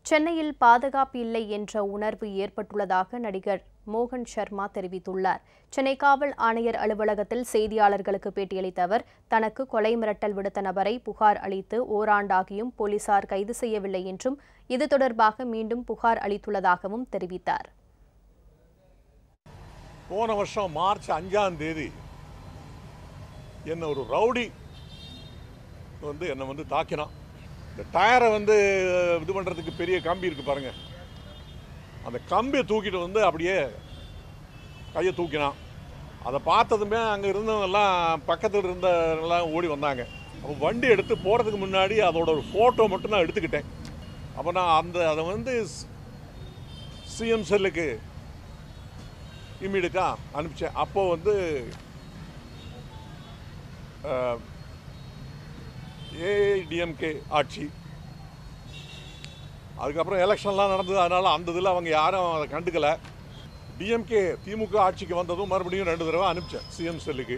சென்னையில் பாதுகாப்பு இல்லை என்ற உணர்வு ஏற்பட்டுள்ளதாக நடிகர் மோகன் சர்மா தெரிவித்துள்ளார் சென்னை காவல் ஆணையர் அலுவலகத்தில் செய்தியாளர்களுக்கு பேட்டியளித்த அவர் தனக்கு கொலை மிரட்டல் விடுத்த நபரை புகார் அளித்து ஓராண்டாகியும் போலீசார் கைது செய்யவில்லை என்றும் இது தொடர்பாக மீண்டும் புகார் அளித்துள்ளதாகவும் தெரிவித்தார் போன வருஷம் மார்ச் அஞ்சாம் தேதி என்னை ஒரு ரவுடி வந்து என்னை வந்து தாக்கினான் இந்த டயரை வந்து இது பண்ணுறதுக்கு பெரிய கம்பி இருக்குது பாருங்க அந்த கம்பியை தூக்கிட்டு வந்து அப்படியே கையை தூக்கினான் அதை பார்த்ததுமே அங்கே இருந்தவங்கெல்லாம் பக்கத்தில் இருந்தவங்கெல்லாம் ஓடி வந்தாங்க அப்போ வண்டி எடுத்து போகிறதுக்கு முன்னாடி அதோட ஒரு ஃபோட்டோ மட்டும் நான் எடுத்துக்கிட்டேன் அப்போ நான் அந்த அதை வந்து சிஎம் செல்லுக்கு இம்மீடியட்டாக அனுப்பிச்சேன் அப்போது வந்து ஏஐடிஎம்கே ஆட்சி அதுக்கப்புறம் எலெக்ஷன்லாம் நடந்தது அதனால் அந்த இதில் அவங்க யாரும் அதை கண்டுக்கலை டிஎம்கே திமுக ஆட்சிக்கு வந்ததும் மறுபடியும் ரெண்டு தடவை அனுப்பிச்சேன் சிஎம் செல்லுக்கு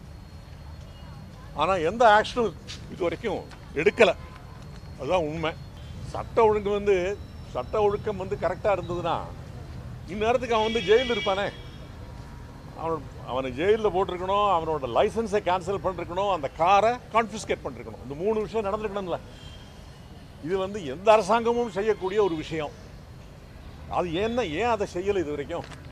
ஆனால் எந்த ஆக்ஷனும் இது வரைக்கும் எடுக்கலை அதுதான் உண்மை சட்ட ஒழுங்கு வந்து சட்ட ஒழுக்கம் வந்து கரெக்டாக இருந்ததுன்னா இந்நேரத்துக்கு அவன் வந்து ஜெயிலில் இருப்பானே அவன் அவனை ஜெயிலில் போட்டிருக்கணும் அவனோட லைசன்ஸை கேன்சல் பண்ணிருக்கணும் அந்த காரை கான்ஃபிஸ்கேட் பண்ணிருக்கணும் இந்த மூணு விஷயம் நடந்திருக்கணும்ல இது வந்து எந்த அரசாங்கமும் செய்யக்கூடிய ஒரு விஷயம் அது என்ன ஏன் அதை செய்யலை இது வரைக்கும்